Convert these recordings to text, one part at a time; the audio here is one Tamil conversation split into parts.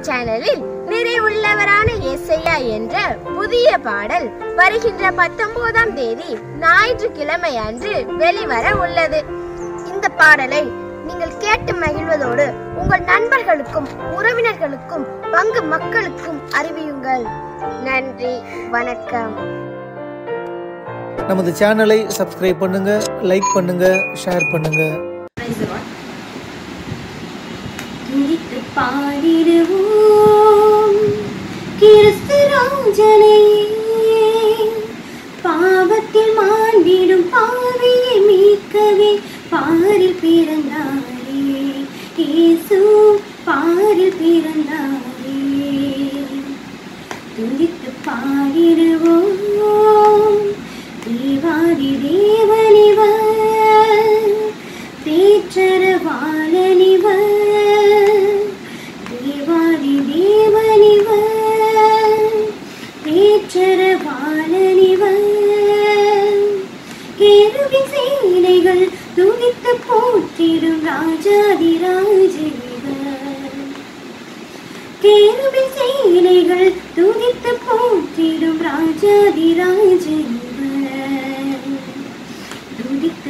சேனலில் நிறைவுள்ளவரான ஏசையா என்ற புதிய பாடல் வருகின்ற பத்தொன்பதாம் தேதி ஞாயிற்றுக்கிழமை அன்று வெளிவர உள்ளது இந்த பாடலை நீங்கள் கேட்டு மகிழ்வதோடு உங்கள் நண்பர்களுக்கும் உறவினர்களுக்கும் பங்கு மக்களுக்கும் அறிவியுங்கள் நன்றி வணக்கம் நமது சேனலை சப்ஸ்கிரைப் பண்ணுங்க லைக் பண்ணுங்க ஷேர் பண்ணுங்க துதித்து பாடிடுவோம் கிறிஸ்து ராஜனையே பாவத்தில் மாண்டிடும் பாவியை மீட்கவே பாரில் பிறந்தாரே இயேசு பாரில் பிறந்தாரே துதித்து பாடிடுவோம் தேவாதி தேவனிவர் பேச்சரவாளனிவர் தேவாதி தேவனிவர் பேச்சரவாளனிவர் கேருவின் சேனைகள் துதித்து போற்றிடும் ராஜாதி ராஜனிவர் கேருவின் சேனைகள் துதித்து போற்றிடும் ராஜாதி ராஜனிவர் துதித்து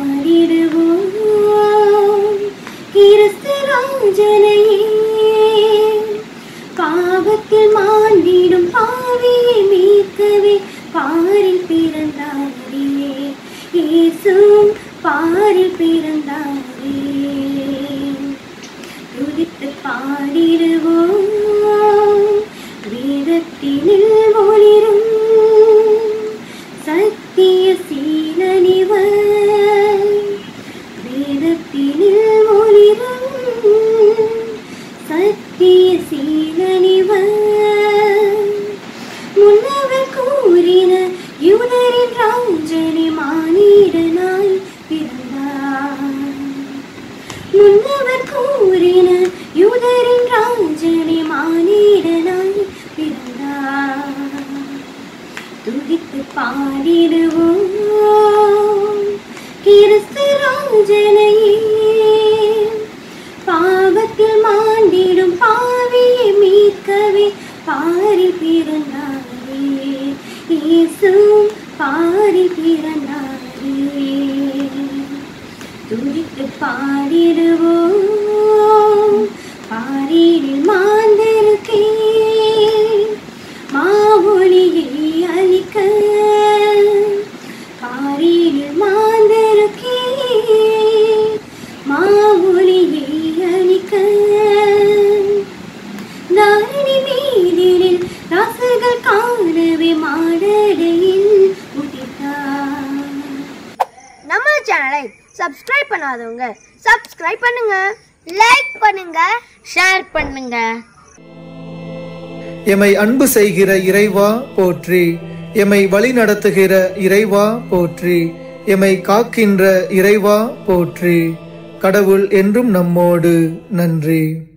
பாடிடுவோம் கிறிஸ்து ராஜனையே பாவத்தில் மாண்டிடும் பாவியை மீட்கவே பாரில் பிறந்தாரே இயேசு பாரில் பிறந்தாரே துதித்து பாடிடுவோம் வேதத்தினில் ஒளிரும் சத்திய சீலனிவர் வேதத்தினில் ஒளிரும் சத்திய சீலனிவர் முன்னவர் கூறின யூதரின் ராஜனி மானிடனாய் பிறந்தார் முன்னவர் கூறின யூதரின் ராஜனி மானிடனாய் பிறந்தார் துதித்து பாடிடுவோம் கிறிஸ்து ராஜனையே பாவத்தில் மாண்டிடும் பாவியை மீட்கவே பாரில் பிறந்தாரே இயேசு பாரில் பிறந்தாரே துதித்து பாடிடுவோம் பாரியில் மாந்திருக்கே மாவொளியை அளிக்க பாரியில் மாந்திருக்கே மாவொளியை அளிக்க தாரணி மீதினில் ராசுகள் காணவே மாடடையில் உதித்தார் நம்ம சேனலை சப்ஸ்கிரைப் பண்ணாதவங்க சப்ஸ்கிரைப் பண்ணுங்க லைக் பண்ணுங்க ஷேர் பண்ணுங்க எமை அன்பு செய்கிற இறைவா போற்றி எமை வழி நடத்துகிற இறைவா போற்றி எமை காக்கின்ற இறைவா போற்றி கடவுள் என்றும் நம்மோடு நன்றி